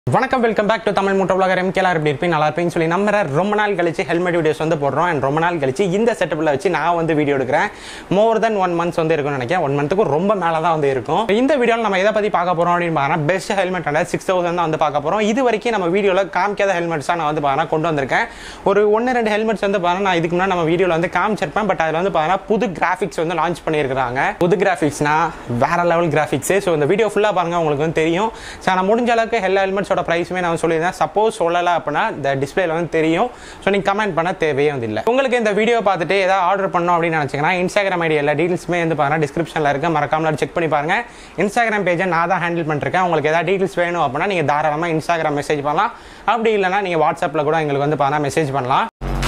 வணக்கம் welcome back to Tamil மூட்டை உலகம் எம்கேலார் எப்படி இருப்பீங்க நல்லா இருப்பீங்கன்னு சொல்லி நம்ம ரொம்ப நாள் கழிச்சு ஹெல்மெட் வீடியோஸ் வந்து போடுறோம் அண்ட் ரொம்ப நாள் கழிச்சு இந்த செட்டப்பில் வச்சு நான் வந்து வீடியோ எடுக்கிறேன் மோர் தென் ஒன் மந்த்ஸ் வந்து இருக்கும்னு நினைக்கிறேன் ஒன் மந்த்துக்கு ரொம்ப மேலே தான் வந்து இருக்கும் இந்த வீடியோவில் நம்ம எதை பற்றி பார்க்க போகிறோம் அப்படின்னு பார்த்தா best helmet and six thousand தான் வந்து பார்க்க போகிறோம் இது வரைக்கும் நம்ம வீடியோவில் காமிக்காத ஹெல்மெட்ஸாக நான் வந்து பார்த்தா கொண்டு வந்திருக்கேன் ஒரு ஒன்று ரெண்டு ஹெல்மெட்ஸ் வந்து பார்த்தா நான் இதுக்கு முன்னாடி நம்ம வீடியோவில் வந்து காமிச்சிருப்பேன் பட் அதில் வந்து பார்த்தா புது கிராஃபிக்ஸ் வந்து லான்ச் பண்ணியிருக்காங்க புது கிராஃபிக்ஸ்னா வேற லெவல் கிராஃபிக்ஸு ஸோ இந்த வீடியோ ஃபுல்லாக பாருங்க உங்களுக்கு வந்து தெரியும் ஸோ நான் முடிஞ்ச அளவுக்கு எல்லா ஹெல்மெட்ஸோட ப்ரைஸுமே நான் சொல்லியிருந்தேன் சப்போஸ் சொல்லலை அப்படின்னா இந்த டிஸ்பிளேல வந்து தெரியும் ஸோ நீங்கள் கமெண்ட் பண்ண தேவையே வந்து இல்லை உங்களுக்கு இந்த வீடியோ பார்த்துட்டு ஏதாவது ஆர்டர் பண்ணோம் அப்படின்னு நினச்சிங்கன்னா இன்ஸ்டாகிராம் ஐடி எல்லா டீட்டெயில்ஸுமே வந்து பாருங்க டிஸ்கிரிப்ஷனில் இருக்க மறக்காமல செக் பண்ணி பாருங்க இன்ஸ்டாகிராம் பேஜை நான் தான் ஹேண்டில் பண்ணிருக்கேன் உங்களுக்கு ஏதாவது டீட்டெயில்ஸ் வேணும் அப்படின்னா நீங்கள் தாராளமாக இன்ஸ்டாகிராம் மெசேஜ் பண்ணலாம் அப்படி இல்லைனா நீங்கள் வாட்ஸ்அப்பில் கூட எங்களுக்கு வந்து பாருங்க மெசேஜ் பண்ணலாம்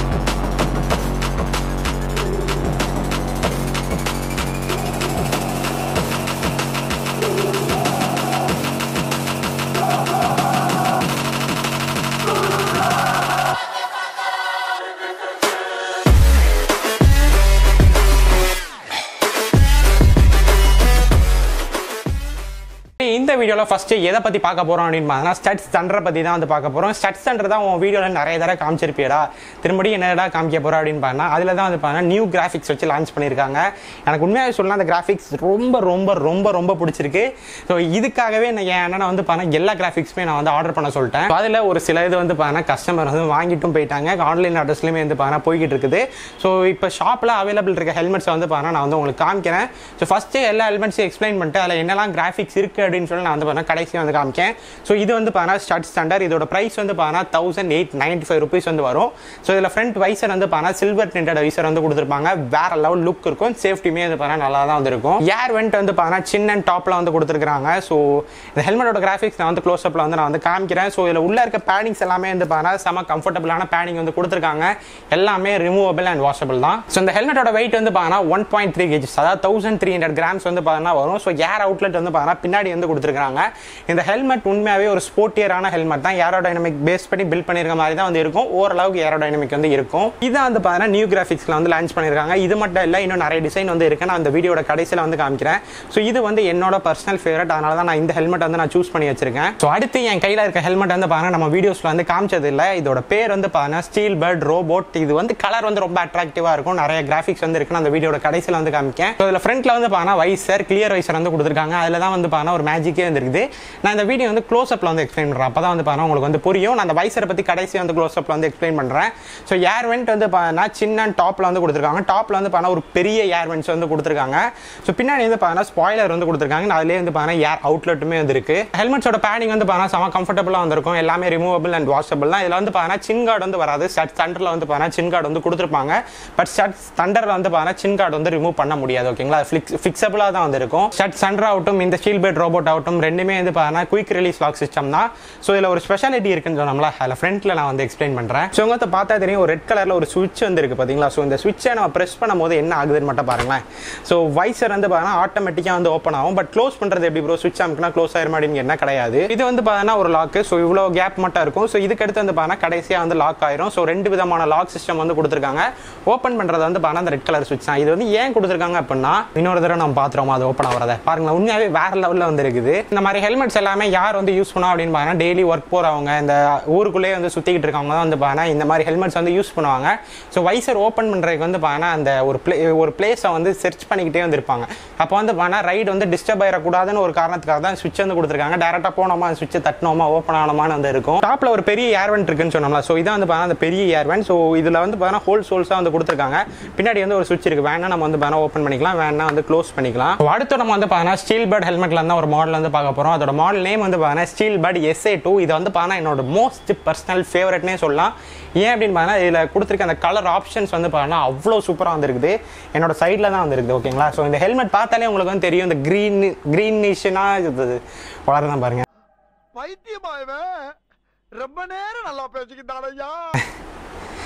இந்த வீடியோவில் ஃபஸ்ட்டு எதை பற்றி பார்க்க போகிறோம் அப்படின்னு பார்த்தீங்கன்னா ஸ்டட்ஸ் தண்டரை பற்றி தான் வந்து பார்க்க போகிறோம் ஸ்டட்ஸ் தண்டர் தான் உன் வீடியோவில் நிறைய தடவை காமிச்சிருப்பியடா திரும்படி என்னடா காமிக்க போகிறோம் அப்படின்னு பார்த்தா அதில் தான் வந்து பார்த்தீங்கன்னா நியூ கிராஃபிக்ஸ் வச்சு லான்ச் பண்ணியிருக்காங்க எனக்கு உண்மையாக சொல்லலாம் அந்த கிராஃபிக்ஸ் ரொம்ப ரொம்ப ரொம்ப ரொம்ப பிடிச்சிருக்கு ஸோ இதுக்காகவே நான் என் அண்ணனை வந்து பார்த்தா எல்லா கிராஃபிக்ஸுமே நான் வந்து ஆர்டர் பண்ண சொல்லிட்டேன் அதில் ஒரு சில இது வந்து பார்த்தீங்கன்னா கஸ்டமர் வந்து வாங்கிட்டும் போயிட்டாங்க ஆன்லைன் ஆர்டர்ஸ்லையுமே வந்து பார்த்தீங்கன்னா போய்கிட்டு இருக்குது ஸோ இப்போ ஷாப்பில் அவைலபிள் இருக்க ஹெல்மெட்ஸ் வந்து பார்த்தீங்கன்னா நான் வந்து உங்களுக்கு காமிக்கிறேன் ஸோ ஃபஸ்ட்டு எல்லா ஹெல்மெட்ஸையும் எக்ஸ்பிளைன் பண்ணிட்டு அதில் என்னெல்லாம் கிராஃபிக்ஸ் இருக்குது அப்படின்னு சொல்லி நான் வந்து பார்த்தா கடைசி வந்து காமிக்கேன் ஸோ இது வந்து பார்த்தா ஸ்டார்ட் ஸ்டாண்டர்ட் இதோட ப்ரைஸ் வந்து பார்த்தா thousand eight ninety five rupees வந்து வரும் ஸோ இதில் ஃப்ரண்ட் வைசர் வந்து பார்த்தா சில்வர் டிண்டட் வைசர் வந்து கொடுத்துருப்பாங்க வேற லெவல் லுக் இருக்கும் சேஃப்டியுமே வந்து பார்த்தா நல்லா தான் வந்து இருக்கும் ஏர் வெண்ட் வந்து பார்த்தா சின்ன அண்ட் டாப்பில் வந்து கொடுத்துருக்காங்க ஸோ இந்த ஹெல்மெட்டோட கிராஃபிக்ஸ் நான் வந்து க்ளோஸ் அப்பில் வந்து நான் வந்து காமிக்கிறேன் ஸோ இதில் உள்ள இருக்க பேடிங்ஸ் எல்லாமே வந்து பார்த்தா செம கம்ஃபர்டபுளான பேடிங் வந்து கொடுத்துருக்காங்க எல்லாமே ரிமூவபிள் அண்ட் வாஷபிள் தான் ஸோ இந்த ஹெல்மெட்டோட வெயிட் வந்து பார்த்தா ஒன் பாயிண்ட் த்ரீ கேஜிஸ் அதாவது தௌசண்ட் த்ரீ ஹண்ட்ரட் கிராம்ஸ் வந்து பார்த்தா வரும் ஸோ ஏர் அவுட்லெட் வந்து பார்த்தா பின்னாடி வந்து கொடுத்துருக்காங்க இந்த ஹெல்மெட் உண்மையாகவே ஒரு ஸ்போர்ட்டியரான ஹெல்மெட் தான் ஏரோடைனமிக் பேஸ் பண்ணி பில்ட் பண்ணிருக்க மாதிரி தான் வந்து இருக்கும் ஓரளவுக்கு ஏரோடைனமிக் வந்து இருக்கும் இதான் வந்து பார்த்தீங்கன்னா நியூ கிராஃபிக்ஸ்ல வந்து லான்ச் பண்ணியிருக்காங்க இது மட்டும் இல்லை இன்னும் நிறைய டிசைன் வந்து இருக்கு நான் அந்த வீடியோட கடைசியில் வந்து காமிக்கிறேன் ஸோ இது வந்து என்னோட பர்சனல் ஃபேவரட் அதனால தான் நான் இந்த ஹெல்மெட் வந்து நான் சூஸ் பண்ணி வச்சிருக்கேன் ஸோ அடுத்து என் கையில் இருக்க ஹெல்மெட் வந்து பாருங்க நம்ம வீடியோஸ்ல வந்து காமிச்சது இல்லை இதோட பேர் வந்து பாருங்க ஸ்டீல் பேர்ட் ரோபோட் இது வந்து கலர் வந்து ரொம்ப அட்ராக்டிவா இருக்கும் நிறைய கிராஃபிக்ஸ் வந்து இருக்கு நான் அந்த வீடியோட கடைசியில் வந்து காமிக்கேன் ஸோ இதில் ஃப்ரண்ட்ல வந்து பாருங்க வைசர் கிளியர் வைசர் வந்து கொடுத்துருக்காங்க அதில் தான் வந்து பாருங்க ஒரு மேஜிக்கே வந்து இருக்குது நான் இந்த வீடியோ வந்து க்ளோஸ் அப்ல வந்து எக்ஸ்பிளைன் பண்ணுறேன் அப்போ தான் வந்து பாருங்க உங்களுக்கு வந்து புரியும் நான் அந்த வைசரை பற்றி கடைசி வந்து க்ளோஸ் அப்ல வந்து எக்ஸ்பிளைன் பண்ணுறேன் ஸோ ஏர் வெண்ட் வந்து பார்த்தீங்கன்னா சின்ன டாப்ல வந்து கொடுத்துருக்காங்க டாப்ல வந்து பார்த்தீங்கன்னா ஒரு பெரிய ஏர் வெண்ட்ஸ் வந்து கொடுத்துருக்காங்க ஸோ பின்னாடி வந்து பார்த்தீங்கன்னா ஸ்பாய்லர் வந்து கொடுத்துருக்காங்க அதுலேயே வந்து பார்த்தீங்கன்னா ஏர் அவுட்லெட்டுமே வந்து இருக்கு ஹெல்மெட்ஸோட பேடிங் வந்து பார்த்தீங்கன்னா செம கம்ஃபர்டபுளாக வந்திருக்கும் எல்லாமே ரிமூவபிள் அண்ட் வாஷபிள் தான் இதில் வந்து பார்த்தீங்கன்னா சின் கார்டு வந்து வராது ஸ்டட் தண்டரில் வந்து பார்த்தீங்கன்னா சின் கார்டு வந்து கொடுத்துருப்பாங்க பட் ஸ்டட் தண்டரில் வந்து பார்த்தீங்கன்னா சின் கார்டு வந்து ரிமூவ் பண்ண முடியாது ஓகேங்களா ஃபிக்ஸ் ஃபிக்ஸபிளாக தான் வந்து இருக்கும் ஸ்டட் சண்டர் ஆகட்டும் இந்த ஸ்டீல் பெட் ரோபோட் ஆகட்டும் ரெண்டுமே வந்து பார்த்தீங்கன்னா குயிக் ரிலீஸ் லாக் சிஸ்டம் தான் ஸோ இதில் ஒரு ஸ்பெஷாலிட்டி இருக்குன்னு சொன்னோம்ல அதில் ஃப்ரண்ட்டில் நான் வந்து எக்ஸ்பிளைன் பண்ணுறேன் ஸோ உங்கள்கிட்ட பார்த்தா தெரியும் ஒரு ரெட் கலரில் ஒரு சுவிட்ச் வந்து இருக்குது பார்த்தீங்களா ஸோ இந்த சுவிட்சை நம்ம ப்ரெஸ் பண்ணும்போது என்ன ஆகுதுன்னு மட்டும் பாருங்களேன் ஸோ வைசர் வந்து பார்த்தீங்கன்னா ஆட்டோமேட்டிக்காக வந்து ஓப்பன் ஆகும் பட் க்ளோஸ் பண்ணுறது எப்படி ப்ரோ சுவிட்ச் அமுக்குனா க்ளோஸ் ஆயிரும் அப்படின்னு என்ன கிடையாது இது வந்து பார்த்தீங்கன்னா ஒரு லாக்கு ஸோ இவ்வளோ கேப் மட்டும் இருக்கும் ஸோ இதுக்கு அடுத்து வந்து பார்த்தீங்கன்னா கடைசியாக வந்து லாக் ஆயிரும் ஸோ ரெண்டு விதமான லாக் சிஸ்டம் வந்து கொடுத்துருக்காங்க ஓப்பன் பண்ணுறது வந்து பார்த்தீங்கன்னா அந்த ரெட் கலர் சுவிட்ச் தான் இது வந்து ஏன் கொடுத்துருக்காங்க அப்படின்னா இன்னொரு தடவை நம்ம பார்த்துருவோம் அது ஓப்பன் ஆகிறத பாருங்களேன் உண்மையாகவே வேற லெவலில் வந்து இருக்குது இந்த மாதிரி ஹெல்மெட்ஸ் எல்லாமே யார் வந்து யூஸ் பண்ணோம் அப்படின்னு பார்த்தீங்கன்னா டெய்லி ஒர்க் போகிறவங்க இந்த ஊருக்குள்ளேயே வந்து சுற்றிக்கிட்டு இருக்கவங்க தான் வந்து பார்த்தீங்கன்னா இந்த மாதிரி ஹெல்மெட்ஸ் வந்து யூஸ் பண்ணுவாங்க ஸோ வைசர் ஓப்பன் பண்ணுறதுக்கு வந்து பார்த்தீங்கன்னா அந்த ஒரு பிளே ஒரு பிளேஸை வந்து செர்ச் பண்ணிக்கிட்டே வந்து இருப்பாங்க அப்போ வந்து பார்த்தீங்கன்னா ரைடு வந்து டிஸ்டர்ப் ஆயிடக்கூடாதுன்னு ஒரு காரணத்துக்காக தான் சுவிட்ச் வந்து கொடுத்துருக்காங்க டேரெக்டாக போனோமா சுவிட்சை தட்டினோமா ஓப்பன் ஆனோமான்னு வந்து இருக்கும் டாப்பில் ஒரு பெரிய ஏர்வெண்ட் இருக்குன்னு சொன்னோம்ல ஸோ இதான் வந்து பார்த்தீங்கன்னா அந்த பெரிய ஏர்வெண்ட் ஸோ இதில் வந்து பார்த்தீங்கன்னா ஹோல் சோல்ஸாக வந்து கொடுத்துருக்காங்க பின்னாடி வந்து ஒரு சுவிட்ச் இருக்குது வேணா நம்ம வந்து பார்த்தீங்கன்னா ஓப்பன் பண்ணிக்கலாம் வேணா வந்து க்ளோஸ் பண்ணிக்கலாம் So, அடுத்து நம்ம வந்து பார்த்தீங்கன்னா ஸ்டீல் பேர்ட் ஹெல்மெட்ல இருந்தால் ஒரு மாடல் வந்து பார்க்க போகிறோம் அதோட மாடல் நேம் வந்து பார்த்தீங்கன்னா ஸ்டீல் பேர்ட் எஸ்ஏ டூ இது வந்து பார்த்தீங்கன்னா என்னோட மோஸ்ட் பர்சனல் ஃபேவரட்னே சொல்லலாம் ஏன் அப்படின்னு பார்த்தீங்கன்னா இதில் கொடுத்துருக்க அந்த கலர் ஆப்ஷன்ஸ் வந்து பார்த்தீங்கன்னா அவ்வளோ சூப்பராக வந்துருக்குது என்னோட சைடில் தான் வந்துருக்குது ஓகேங்களா ஸோ இந்த ஹெல்மெட் பார்த்தாலே உங்களுக்கு வந்து தெரியும் இந்த க்ரீன் க்ரீனிஷனாக இது வளர்தான் பாருங்க பைத்தியமா இவன் ரொம்ப நேரம் நல்லா பேசிக்கிட்டான் ஐயா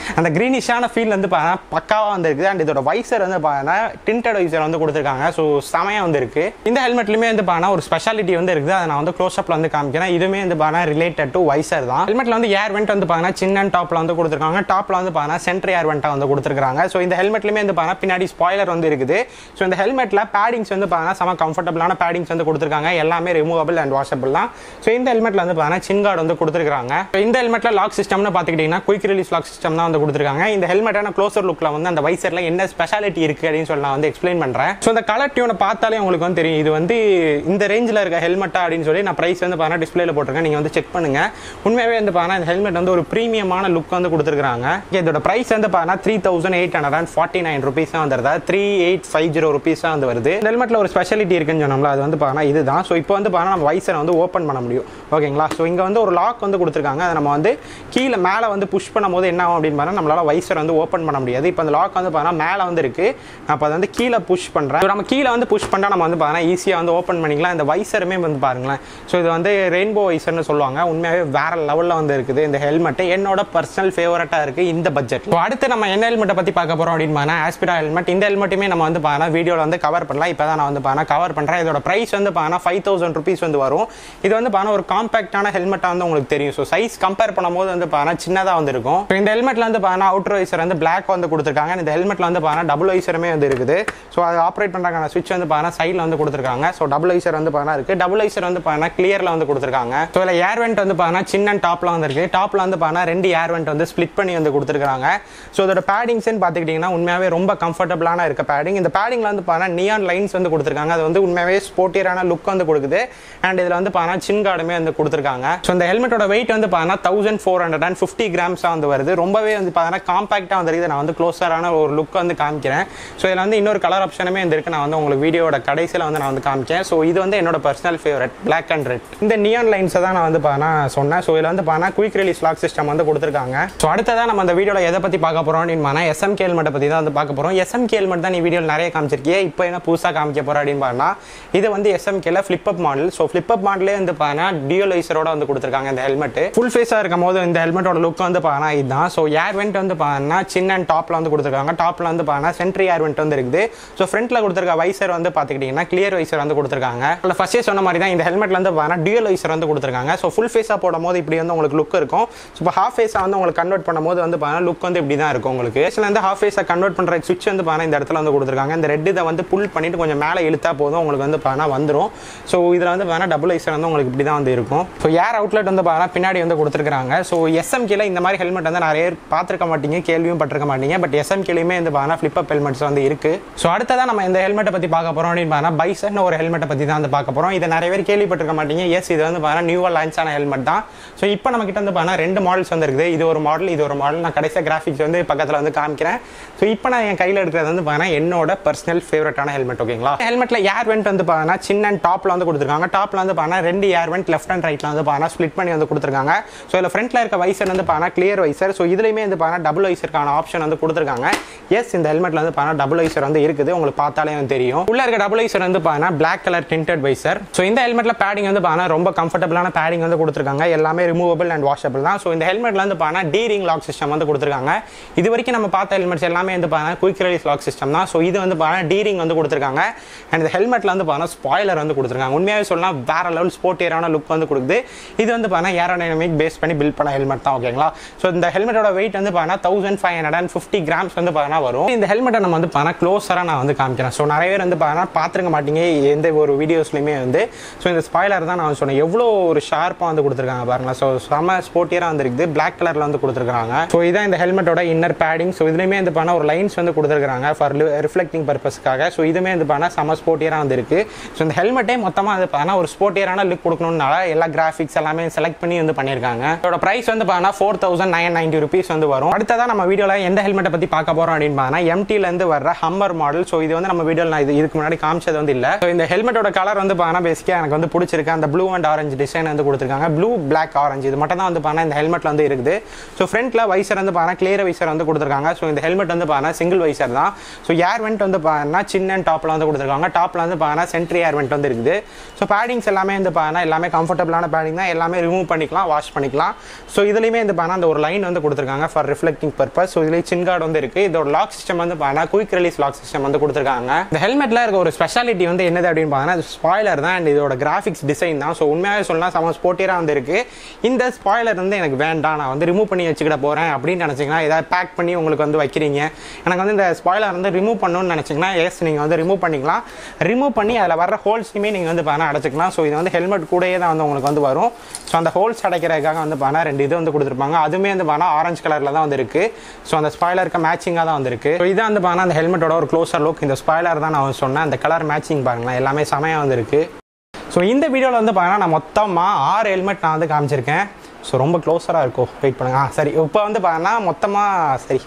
அந்த க்ரீனிஷான ஃபீல் வந்து பார்த்தீங்கன்னா பக்காவாக வந்து இருக்குது அண்ட் இதோட வைசர் வந்து பார்த்தீங்கன்னா டிண்டட் வைசர் வந்து கொடுத்துருக்காங்க ஸோ செமையாக வந்து இருக்கு இந்த ஹெல்மெட்லையுமே வந்து பார்த்தீங்கன்னா ஒரு ஸ்பெஷாலிட்டி வந்து இருக்குது அதை நான் வந்து க்ளோஸ் அப்ல வந்து காமிக்கிறேன் இதுவுமே வந்து பார்த்தீங்கன்னா ரிலேட்டட் டு வைசர் தான் ஹெல்மெட்ல வந்து ஏர் வெண்ட் வந்து பார்த்தீங்கன்னா சின்ன டாப்ல வந்து கொடுத்துருக்காங்க டாப்ல வந்து பார்த்தீங்கன்னா சென்டர் ஏர் வெண்ட்டாக வந்து கொடுத்துருக்காங்க ஸோ இந்த ஹெல்மெட்லையுமே வந்து பார்த்தீங்கன்னா பின்னாடி ஸ்பாய்லர் வந்து இருக்குது ஸோ இந்த ஹெல்மெட்ல பேடிங்ஸ் வந்து பார்த்தீங்கன்னா செம கம்ஃபர்டபுளான பேடிங்ஸ் வந்து கொடுத்துருக்காங்க எல்லாமே ரிமூவபிள் அண்ட் வாஷபிள் தான் ஸோ இந்த ஹெல்மெட்ல வந்து பார்த்தீங்கன்னா சின் கார்டு வந்து கொடுத்துருக்காங்க So இந்த ஹெல்மெட்ல லாக் சிஸ்டம்னு பார்த்துக்கிட்டிங்கன்னா குயிக் ரிலீஸ் லாக் சிஸ்டம் தான் வந்து கொடுத்துருக்காங்க இந்த ஹெல்மெட்டான க்ளோசர் லுக்ல வந்து அந்த வைசர்ல என்ன ஸ்பெஷாலிட்டி இருக்கு அப்படின்னு சொல்லி நான் வந்து எக்ஸ்பிளைன் பண்றேன் ஸோ இந்த கலர் டியூனை பார்த்தாலே உங்களுக்கு வந்து தெரியும் இது வந்து இந்த ரேஞ்சில் இருக்க ஹெல்மெட்டா அப்படின்னு சொல்லி நான் பிரைஸ் வந்து பார்த்தீங்கன்னா டிஸ்பிளேல போட்டிருக்கேன் நீங்க வந்து செக் பண்ணுங்க உண்மையாவே வந்து பார்த்தீங்கன்னா இந்த ஹெல்மெட் வந்து ஒரு ப்ரீமியமான லுக் வந்து கொடுத்துருக்காங்க இதோட பிரைஸ் வந்து பார்த்தீங்கன்னா three thousand eight hundred and forty nine rupees தான் வந்துருதா three eight five zero rupees தான் வந்து வருது இந்த ஹெல்மெட்ல ஒரு ஸ்பெஷாலிட்டி இருக்குன்னு சொன்னோம்ல அது வந்து பார்த்தீங்கன்னா இதுதான் ஸோ இப்போ வந்து பார்த்தீங்கன்னா நம்ம வைசரை வந்து ஓப்பன் பண்ண முடியும் ஓகேங்களா ஸோ இங்கே வந்து ஒரு லாக் வந்து கொடுத்துருக்காங்க அதை நம்ம வந்து கீழே மேலே வந்து புஷ் பண்ணும்போது என்ன ஆகும் அப்படின்னு பார்த்தா நம்மளால வைசர் வந்து ஓப்பன் பண்ண முடியாது இப்போ அந்த லாக் வந்து பார்த்தீங்கன்னா மேலே வந்து இருக்கு நான் இப்போ அதை வந்து கீழே புஷ் பண்ணுறேன் நம்ம கீழே வந்து புஷ் பண்ணால் நம்ம வந்து பார்த்தீங்கன்னா ஈஸியாக வந்து ஓப்பன் பண்ணிக்கலாம் இந்த வைசருமே வந்து பாருங்களேன் ஸோ இது வந்து ரெயின்போ வைசர்னு சொல்லுவாங்க உண்மையாகவே வேற லெவலில் வந்து இருக்குது இந்த ஹெல்மெட் என்னோட பர்சனல் ஃபேவரட்டாக இருக்கு இந்த பட்ஜெட் அடுத்து நம்ம என்ன ஹெல்மெட்டை பற்றி பார்க்க போகிறோம் அப்படின்னு பார்த்தா ஆஸ்பிரா ஹெல்மெட் இந்த ஹெல்மெட்டுமே நம்ம வந்து பார்த்தா வீடியோவில் வந்து கவர் பண்ணலாம் இப்போ தான் நான் வந்து பார்த்தா கவர் பண்ணுறேன் இதோட ப்ரைஸ் வந்து பார்த்தா ஃபைவ் தௌசண்ட் ருபீஸ் வந்து வரும் இது வந்து பார்த்தா ஒரு காம்பாக்டான ஹெல்மெட்டாக வந்து உங்களுக்கு தெரியும் ஸோ சைஸ் கம்பேர் பண்ணும்போது வந்து பார்த்தா சின்னதாக வந்து இருக்கும் இப்போ இந்த ஹெல்மெட்ல வந்து பார்த்தா அவுட்டர் வைசர் வந்து பிளாக் வந்து கொடுத்துருக்காங்க இந்த ஹெல்மெட்ல வந்து பார்த்தா டபுள் வைசருமே வந்து இருக்குது ஸோ அதை ஆப்ரேட் பண்ணுறாங்க ஸ்விட்ச் வந்து பார்த்தா சைடில் வந்து கொடுத்துருக்காங்க ஸோ டபுள் வைசர் வந்து பார்த்தா இருக்கு டபுள் வைசர் வந்து பார்த்தா கிளியரில் வந்து கொடுத்துருக்காங்க ஸோ இதில் ஏர் வெண்ட் வந்து பார்த்தா சின்ன டாப்ல வந்து இருக்கு டாப்ல வந்து பார்த்தா ரெண்டு ஏர் வெண்ட் வந்து ஸ்ப்ளிட் பண்ணி வந்து கொடுத்துருக்காங்க ஸோ இதோட பேடிங்ஸ்னு பார்த்துக்கிட்டிங்கன்னா உண்மையாகவே ரொம்ப கம்ஃபர்டபுளான இருக்க பேடிங் இந்த பேடிங்ல வந்து பார்த்தா நியான் லைன்ஸ் வந்து கொடுத்துருக்காங்க அது வந்து உண்மையாகவே ஸ்போர்ட்டியரான லுக் வந்து கொடுக்குது அண்ட் இதில் வந்து பார்த்தா சின் கார்டுமே வந்து கொடுத்துருக்காங்க ஸோ இந்த ஹெல்மெட்டோட வெயிட் வந்து பார்த்தா thousand four hundred and fifty கிராம்ஸாக வந்து வருது ரொம்பவே வந்து பார்த்தீங்கன்னா காம்பாக்டாக வந்து இருக்குது நான் வந்து க்ளோஸரான ஒரு லுக் வந்து காமிக்கிறேன் ஸோ இதில் வந்து இன்னொரு கலர் ஆப்ஷனுமே வந்து இருக்கு நான் வந்து உங்களுக்கு வீடியோட கடைசியில் வந்து நான் வந்து காமிச்சேன் ஸோ இது வந்து என்னோட personal favourite black and red இந்த நியான் லைன்ஸை தான் நான் வந்து பார்த்தா சொன்னேன் ஸோ இதில் வந்து பார்த்தா குயிக் ரிலீஸ் லாக் சிஸ்டம் வந்து கொடுத்துருக்காங்க ஸோ அடுத்ததான் நம்ம அந்த வீடியோவில் எதை பற்றி பார்க்க போகிறோம் அப்படின்னு பார்த்தா எஸ்எம்கே ஹெல்மெட்டை பற்றி தான் வந்து பார்க்க போகிறோம் எஸ்எம்கே ஹெல்மெட் தான் நீ வீடியோவில் நிறைய காமிச்சிருக்கியே இப்போ என்ன புதுசாக காமிக்க போகிறோம் அப்படின்னு பார்த்தா இது வந்து எஸ்எம்கேல flip up model so flip up மாடலே வந்து பார்த்தா டியூல் வைசரோட வந்து கொடுத்துருக்காங்க இந்த ஹெல்மெட் ஃபுல் ஃபேஸாக இருக்கும் போது இந்த ஹெல்மெட்டோட லுக் வந்து பார்த்தா இதுதான் ஸோ ஏர் வெண்ட் வந்து பார்த்தா சின்ன அண்ட் டாப்ல வந்து கொடுத்துருக்காங்க டாப்ல வந்து பார்த்தா சென்ட்ரி ஏர் வெண்ட் வந்து இருக்குது ஸோ ஃப்ரண்ட்ல கொடுத்துருக்க வைசர் வந்து பார்த்துக்கிட்டிங்கன்னா கிளியர் வைசர் வந்து கொடுத்துருக்காங்க அதில் ஃபர்ஸ்டே சொன்ன மாதிரி தான் இந்த ஹெல்மெட்ல வந்து பார்த்தா டியூல் வைசர் வந்து கொடுத்துருக்காங்க ஸோ ஃபுல் ஃபேஸாக போடும் போது இப்படி வந்து உங்களுக்கு லுக் இருக்கும் ஸோ இப்போ ஹாஃப் ஃபேஸாக வந்து உங்களுக்கு கன்வெர்ட் பண்ணும்போது வந்து பார்த்தா லுக் வந்து இப்படி தான் இருக்கும் உங்களுக்கு இதில் வந்து ஹாஃப் ஃபேஸாக கன்வெர்ட் பண்ணுற சுவிட்ச் வந்து பார்த்தா இந்த இடத்துல வந்து கொடுத்துருக்காங்க இந்த ரெட் இதை வந்து புல் பண்ணிட்டு கொஞ்சம் மேலே இழுத்தா போதும் உங்களுக்கு வந்து பார்த்தா வந்துடும் ஸோ இதில் வந்து பார்த்தா டபுள் வைசர் வந்து உங்களுக்கு இப்படி தான் வந்து இருக்கும் ஸோ ஏர் அவுட்லெட் வந்து பார்த்தா பின்னாடி வந்து கொடுத்துருக்காங்க ஸோ எஸ்எம்கேல இந்த மாதிரி ஹெல்மெட் வந்து நிறைய பேர் பார்த்துருக்க மாட்டீங்க கேள்வியும் பட்டிருக்க மாட்டீங்க பட் எஸ்எம்கேலையுமே வந்து பார்த்தா ஃபிளிப் அப் ஹெல்மெட்ஸ் வந்து இருக்கு ஸோ அடுத்ததான் நம்ம இந்த ஹெல்மெட்டை பற்றி பார்க்க போகிறோம் அப்படின்னு பார்த்தா பைசன் ஒரு ஹெல்மெட்டை பற்றி தான் வந்து பார்க்க போகிறோம் இதை நிறைய பேர் கேள்விப்பட்டிருக்க மாட்டீங்க எஸ் இது வந்து பார்த்தா நியூவாக லான்ச் ஆன ஹெல்மெட் தான் ஸோ இப்போ நம்ம கிட்ட வந்து பார்த்தா ரெண்டு மாடல்ஸ் வந்து இருக்குது இது ஒரு மாடல் இது ஒரு மாடல் நான் கடைசியாக கிராஃபிக்ஸ் வந்து பக்கத்தில் வந்து காமிக்கிறேன் ஸோ இப்போ நான் என் கையில் எடுக்கிறது வந்து பார்த்தா என்னோட பர்சனல் ஃபேவரட்டான ஹெல்மெட் ஓகேங்களா ஹெல்மெட்டில் ஏர் வெண்ட் வந்து பார்த்தா சின்ன டாப்ல வந்து கொடுத்துருக்காங்க டாப்ல வந்து பார்த்தா ரெண்டு ஏர் வெண்ட் லெஃப்ட் அண்ட் ரைட்ல வந்து பார்த்தா ஸ்ப்ளிட் பண்ணி வந்து கொடுத்துருக்காங்க ஸோ இதில் ஃப்ரண்ட்ல இருக்க வைசர் வந்து பார்த்தா கிளியர் வைசர் ஸோ இதுலையுமே வந்து பார்த்தா டபுள் வைசருக்கான ஆப்ஷன் வந்து கொடுத்துருக்காங்க எஸ் இந்த ஹெல்மெட்ல வந்து பார்த்தா டபுள் வைசர் வந்து இருக்குது உங்களுக்கு பார்த்தாலே வந்து தெரியும் உள்ள இருக்க டபுள் வைசர் வந்து பார்த்தா black colour tinted visor so இந்த ஹெல்மெட்ல பேடிங் வந்து பார்த்தா ரொம்ப கம்ஃபர்டபுளான பேடிங் வந்து கொடுத்துருக்காங்க எல்லாமே ரிமூவபிள் அண்ட் வாஷபிள் தான் ஸோ இந்த ஹெல்மெட்ல வந்து பார்த்தா டி ரிங் லாக் சிஸ்டம் வந்து கொடுத்துருக்காங்க இது வரைக்கும் நம்ம பார்த்த ஹெல்மெட்ஸ் எல்லாமே வந்து பார்த்தா குயிக் ரிலீஸ் லாக் சிஸ்டம் தான் ஸோ இது வந்து பார்த்தா டி ரிங் வந்து கொடுத்துருக்காங்க அண்ட் இந்த ஹெல்மெட்ல வந்து பார்த்தா ஸ்பாய்லர் வந்து கொடுத்துருக்காங்க உண்மையாகவே சொல்லலாம் வேற லெவல் ஸ்போர்ட்டியரான லுக் வந்து கொடுக்குது இது வந்து பார்த்தா ஏரோடைனமிக் பேஸ் பண்ணி பில்ட் பண்ண ஹெல்மெட் தான் ஓகேங்களா ஸோ இந்த ஹெல்மெட்டோட வெயிட் வந்து பார்த்தா thousand five hundred and fifty grams வந்து பார்த்தா வரும் இந்த ஹெல்மெட்டை நம்ம வந்து பார்த்தா க்ளோஸராக நான் வந்து காமிக்கிறேன் ஸோ நிறைய பேர் வந்து பார்த்தா பார்த்துருக்க மாட்டீங்க எந்த ஒரு வீடியோஸ்லையுமே வந்து ஸோ இந்த ஸ்பாய்லர் தான் நான் சொன்னேன் எவ்வளோ ஒரு ஷார்ப்பாக வந்து கொடுத்துருக்காங்க பாருங்களேன் ஸோ செம ஸ்போர்ட்டியராக வந்து இருக்குது பிளாக் கலரில் வந்து கொடுத்துருக்காங்க ஸோ இதான் இந்த ஹெல்மெட்டோட இன்னர் பேடிங் ஸோ இதுலேயுமே வந்து பார்த்தா ஒரு லைன்ஸ் வந்து கொடுத்துருக்காங்க ஃபார் ரிஃப்ளெக்டிங் பர்பஸ்க்காக ஸோ இதுவுமே வந்து பார்த்தா செம ஸ்போர்ட்டியராக வந்து இருக்கு ஸோ இந்த ஹெல்மெட்டே மொத்தமாக வந்து பார்த்தா ஒரு ஸ்போர்ட்டியரான லுக் கொடுக்கணும்னால எல்லா கிராஃபிக்ஸ் எல்லாமே செலக்ட் பண்ணி வந்து பண்ணியிருக்காங்க இதோட ப்ரைஸ் வந்து பார்த்தா four thousand nine ninety rupees வந்து வரும் அடுத்ததான் நம்ம வீடியோவில் எந்த ஹெல்மெட்டை பற்றி பார்க்க போகிறோம் அப்படின்னு பார்த்தா எம்டிலேருந்து வர ஹம்மர் மாடல் ஸோ இது வந்து நம்ம வீடியோவில் நான் இது இதுக்கு முன்னாடி காமிச்சது வந்து இல்லை ஸோ இந்த ஹெல்மெட்டோட கலர் வந்து பார்த்தா பேசிக்காக எனக்கு வந்து பிடிச்சிருக்கு அந்த ப்ளூ அண்ட் ஆரஞ்சு டிசைன் வந்து கொடுத்துருக்காங்க ப்ளூ பிளாக் ஆரஞ்சு இது மட்டும் தான் வந்து பார்த்தா இந்த ஹெல்மெட்ல வந்து இருக்குது ஸோ ஃப்ரண்ட்ல வைசர் வந்து பார்த்தா கிளியர் வைசர் வந்து கொடுத்துருக்காங்க ஸோ இந்த ஹெல்மெட் வந்து பார்த்தா சிங்கிள் வைசர் தான் ஸோ ஏர் வெண்ட் வந்து பார்த்தா சின்ன டாப்ல வந்து கொடுத்துருக்காங்க டாப்ல வந்து பார்த்தா சென்ட்ரி ஏர் வெண்ட் வந்து இருக்குது ஸோ பேடிங்ஸ் எல்லாமே வந்து பார்த்தா எல்லாமே கம்ஃபர்டபுளான பேடிங் தான் எல்லாமே ரிமூவ் பண்ணிக்கலாம் வாஷ் பண்ணிக்கலாம் ஸோ இதுலையுமே வந்து பார்த்தா அந்த ஒரு லைன் வந்து கொடுத்துருக்காங்க ஃபார் ரிஃப்ளெக்டிங் பர்பஸ் ஸோ இதுலேயே சின் கார்டு வந்து இருக்குது இதோட லாக் சிஸ்டம் வந்து பார்த்தீங்கன்னா குயிக் ரிலீஸ் லாக் சிஸ்டம் வந்து கொடுத்துருக்காங்க இந்த ஹெல்மெட்டில் இருக்க ஒரு ஸ்பெஷாலிட்டி வந்து என்னது அப்படின்னு பார்த்தீங்கன்னா ஸ்பாய்லர் தான் அண்ட் இதோட கிராஃபிக்ஸ் டிசைன் தான் ஸோ உண்மையாகவே சொல்லலாம் செம ஸ்போர்ட்டியராக வந்து இருக்குது இந்த ஸ்பாய்லர் வந்து எனக்கு வேண்டாம் நான் வந்து ரிமூவ் பண்ணி வச்சுக்கிட போகிறேன் அப்படின்னு நினச்சிங்கன்னா ஏதாவது பேக் பண்ணி உங்களுக்கு வந்து வைக்கிறீங்க எனக்கு வந்து இந்த ஸ்பாய்லர் வந்து ரிமூவ் பண்ணணும்னு நினச்சிங்கன்னா எஸ் நீங்கள் வந்து ரிமூவ் பண்ணிக்கலாம் ரிமூவ் பண்ணி அதில் வர ஹோல்ஸுமே நீங்கள் வந்து பார்த்தா அடைச்சிக்கலாம் ஸோ இது வந்து ஹெல்மெட் கூடயே தான் வந்து உங்களுக்கு வந்து வரும் ஸோ அந்த ஹோல்ஸ் அடைக்கிறதுக்காக வந்து பார்த்தா ரெண்டு இது வந்து கொடுத்துருப்பாங்க அதுவுமே வந்து பார்த்தா ஆரஞ்சு கலரில் தான் வந்து இருக்குது ஸோ அந்த ஸ்பாய்லருக்கு மேட்சிங்காக தான் வந்து இருக்குது ஸோ இதான் வந்து பார்த்தா அந்த ஹெல்மெட்டோட ஒரு க்ளோசர் லுக் இந்த ஸ்பாய்லர் தான் நான் சொன்னேன் அந்த கலர் மேட்சிங் பாருங்களேன் எல்லாமே செமையாக வந்து இருக்குது ஸோ இந்த வீடியோவில் வந்து பார்த்தீங்கன்னா நான் மொத்தமாக ஆறு ஹெல்மெட் நான் வந்து காமிச்சிருக்கேன் ஸோ ரொம்ப க்ளோஸராக இருக்கும் வெயிட் பண்ணுங்க ஆ சரி இப்போ வந்து பார்த்தீங்கன்னா மொத்தமாக சரி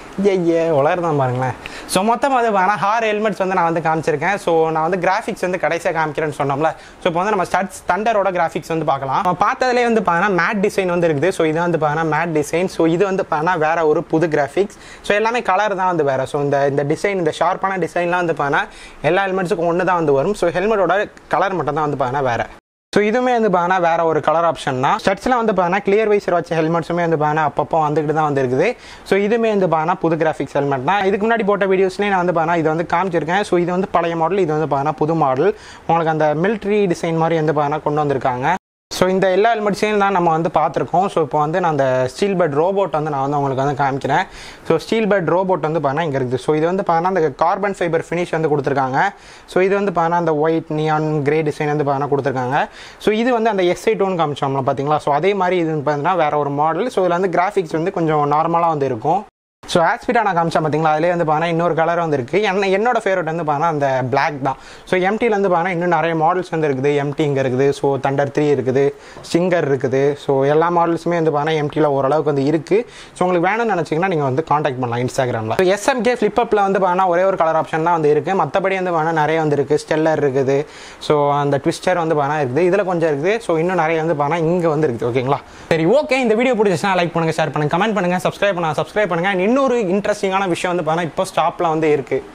ஐயே உலர்தான் பாருங்களேன் ஸோ மொத்தமாக வந்து பார்த்தீங்கன்னா ஆறு ஹெல்மெட்ஸ் வந்து நான் வந்து காமிச்சிருக்கேன் ஸோ நான் வந்து கிராஃபிக்ஸ் வந்து கடைசியாக காமிக்கிறேன்னு சொன்னோம்ல ஸோ இப்போ வந்து நம்ம ஸ்டட்ஸ் தண்டரோட கிராஃபிக்ஸ் வந்து பார்க்கலாம் நம்ம பார்த்ததுலேயே வந்து பார்த்தீங்கன்னா மேட் டிசைன் வந்து இருக்குது ஸோ இது வந்து பார்த்தீங்கன்னா மேட் டிசைன் ஸோ இது வந்து பார்த்தீங்கன்னா வேற ஒரு புது கிராஃபிக்ஸ் ஸோ எல்லாமே கலர் தான் வந்து வேறு ஸோ இந்த இந்த டிசைன் இந்த ஷார்ப்பான டிசைன்லாம் வந்து பார்த்தீங்கன்னா எல்லா ஹெல்மெட்ஸுக்கும் ஒன்று தான் வந்து வரும் ஸோ ஹெல்மெட்டோட கலர் மட்டும் தான் வந்து பார்த்தீங்கன்னா வேறு ஸோ இதுவுமே வந்து பார்த்தீங்கன்னா வேற ஒரு கலர் ஆப்ஷன் தான் ஷர்ட்ஸ்லாம் வந்து பார்த்தீங்கன்னா கிளியர் வைசர் வச்ச ஹெல்மெட்ஸுமே வந்து பார்த்தீங்கன்னா அப்பப்போ வந்துக்கிட்டு தான் வந்துருக்குது ஸோ இதுவுமே வந்து பார்த்தீங்கன்னா புது கிராஃபிக்ஸ் ஹெல்மெட் தான் இதுக்கு முன்னாடி போட்ட வீடியோஸ்லேயே நான் வந்து பார்த்தீங்கன்னா இது வந்து காமிச்சிருக்கேன் ஸோ இது வந்து பழைய மாடல் இது வந்து பார்த்தீங்கன்னா புது மாடல் உங்களுக்கு அந்த மிலிட்ரி டிசைன் மாதிரி வந்து பார்த்தீங்கன்னா கொண்டு வந்திருக்காங்க ஸோ இந்த எல்லா ஹெல்மெட்ஸையும் தான் நம்ம வந்து பார்த்துருக்கோம் ஸோ இப்போ வந்து நான் அந்த ஸ்டீல் பெட் ரோபோட் வந்து நான் வந்து உங்களுக்கு வந்து காமிக்கிறேன் ஸோ ஸ்டீல் பெட் ரோபோட் வந்து பார்த்தீங்கன்னா இங்கே இருக்குது ஸோ இது வந்து பார்த்தீங்கன்னா அந்த கார்பன் ஃபைபர் ஃபினிஷ் வந்து கொடுத்துருக்காங்க ஸோ இது வந்து பார்த்தீங்கன்னா அந்த ஒயிட் நியான் கிரே டிசைன் வந்து பார்த்தீங்கன்னா கொடுத்துருக்காங்க ஸோ இது வந்து அந்த எஸ்ஐ டோன் காமிச்சோம்ல பார்த்தீங்களா ஸோ அதே மாதிரி இது வந்து பார்த்தீங்கன்னா வேற ஒரு மாடல் ஸோ இதில் வந்து கிராஃபிக்ஸ் வந்து கொஞ்சம் நார்மலாக வந்து இருக்கும் ஸோ ஆஸ்பிட்டா நான் காமிச்சேன் பார்த்தீங்களா அதிலே வந்து பார்த்தீங்கன்னா இன்னொரு கலர் வந்து இருக்குது என்ன என்னோட ஃபேவரட் வந்து பார்த்தீங்கன்னா அந்த பிளாக் தான் ஸோ எம்டியில் வந்து பார்த்தீங்கன்னா இன்னும் நிறைய மாடல்ஸ் வந்து இருக்குது எம்டி இங்கே இருக்குது ஸோ தண்டர் த்ரீ இருக்குது ஸ்டிங்கர் இருக்குது ஸோ எல்லா மாடல்ஸுமே வந்து பார்த்தீங்கன்னா எம்டியில் ஓரளவுக்கு வந்து இருக்குது ஸோ உங்களுக்கு வேணும்னு நினச்சிங்கன்னா நீங்கள் வந்து காண்டாக்ட் பண்ணலாம் இன்ஸ்டாகிராமில் ஸோ எஸ்எம்கே ஃப்ளிப்பப்பில் வந்து பார்த்தீங்கன்னா ஒரே ஒரு கலர் ஆப்ஷன் தான் வந்து இருக்குது மற்றபடி வந்து பார்த்தீங்கன்னா நிறைய வந்து இருக்குது ஸ்டெல்லர் இருக்குது ஸோ அந்த ட்விஸ்டர் வந்து பார்த்தீங்கன்னா இருக்குது இதில் கொஞ்சம் இருக்குது ஸோ இன்னும் நிறைய வந்து பார்த்தீங்கன்னா இங்கே வந்து இருக்குது ஓகேங்களா சரி ஓகே இந்த வீடியோ பிடிச்சிச்சுன்னா லைக் பண்ணுங்கள் ஷேர் பண்ணுங்கள் கமெண்ட் பண்ணுங்கள் சப்ஸ்கிரைப் பண்ணுங்கள் சப்ஸ்கிரைப் பண்ணுங்கள் And இன்னொரு இன்ட்ரெஸ்டிங்கான விஷயம் வந்து பார்த்தீங்கன்னா இப்போ ஸ்டாப்பில் வந்து இருக்குது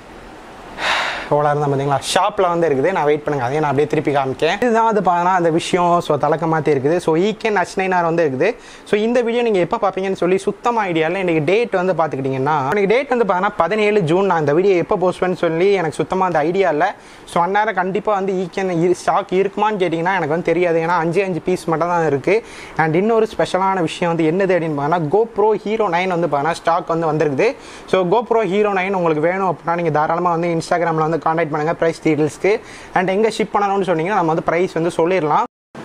ஓலா இருந்தால் பார்த்தீங்களா ஷாப்பில் வந்து இருக்குது நான் வெயிட் பண்ணுங்க அதையும் நான் அப்படியே திருப்பி காமிக்கேன் இதுதான் வந்து பார்த்தீங்கன்னா அந்த விஷயம் ஸோ தலக்க மாற்றி இருக்குது ஸோ ஈகேன் ஹச் நைனார் வந்து இருக்குது ஸோ இந்த வீடியோ நீங்கள் எப்போ பார்ப்பீங்கன்னு சொல்லி சுத்தமாக ஐடியா இல்லை இன்றைக்கி டேட் வந்து பார்த்துக்கிட்டிங்கன்னா எனக்கு டேட் வந்து பார்த்தீங்கன்னா பதினேழு ஜூன் நான் இந்த வீடியோ எப்போ போஸ்ட் பண்ணி சொல்லி எனக்கு சுத்தமாக அந்த ஐடியா இல்லை ஸோ அந்நேரம் கண்டிப்பாக வந்து ஈகேன் ஸ்டாக் இருக்குமான்னு கேட்டிங்கன்னா எனக்கு வந்து தெரியாது ஏன்னா அஞ்சு அஞ்சு பீஸ் மட்டும் தான் இருக்குது அண்ட் இன்னொரு ஸ்பெஷலான விஷயம் வந்து என்னது அப்படின்னு பார்த்தீங்கன்னா கோப்ரோ ஹீரோ நைன் வந்து பார்த்தீங்கன்னா ஸ்டாக் வந்து வந்திருக்குது ஸோ கோப்ரோ ஹீரோ நைன் உங்களுக்கு வேணும் அப்படின்னா நீங்கள் தாராளமாக வந்து இன்ஸ்டாகிராமில் வந்து காண்டாக்ட் பண்ணுங்கள் ப்ரைஸ் டீட்டெயில்ஸ்க்கு அண்ட் எங்கே ஷிப் பண்ணணும்னு சொன்னீங்கன்னா நம்ம வந்து ப்ரைஸ் வந்து சொல்லிடலாம்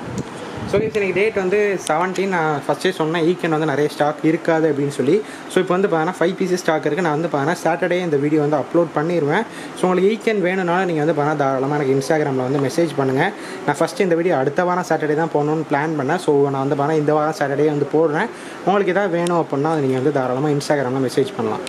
ஸோ இன்னைக்கு டேட் வந்து செவன்டீன் நான் ஃபஸ்ட்டே சொன்னேன் ஈக்கெண்ட் வந்து நிறைய ஸ்டாக் இருக்காது அப்படின்னு சொல்லி ஸோ இப்போ வந்து பார்த்தீங்கன்னா ஃபைவ் பீசஸ் ஸ்டாக் இருக்குது நான் வந்து பார்த்தீங்கன்னா சாட்டர்டே இந்த வீடியோ வந்து அப்லோட் பண்ணிடுவேன் ஸோ உங்களுக்கு ஈக்கெண்ட் வேணும்னாலும் நீங்கள் வந்து பார்த்தீங்கன்னா தாராளமாக எனக்கு இன்ஸ்டாகிராமில் வந்து மெசேஜ் பண்ணுங்கள் நான் ஃபஸ்ட்டு இந்த வீடியோ அடுத்த வாரம் சாட்டர்டே தான் போகணும்னு பிளான் பண்ணேன் ஸோ நான் வந்து பார்த்தீங்கன்னா இந்த வாரம் சாட்டர்டே வந்து போடுறேன் உங்களுக்கு எதாவது வேணும் அப்படின்னா நீங்கள் வந்து தாராளமாக இன்ஸ்டாகிராமில் மெசேஜ் பண்ணலாம்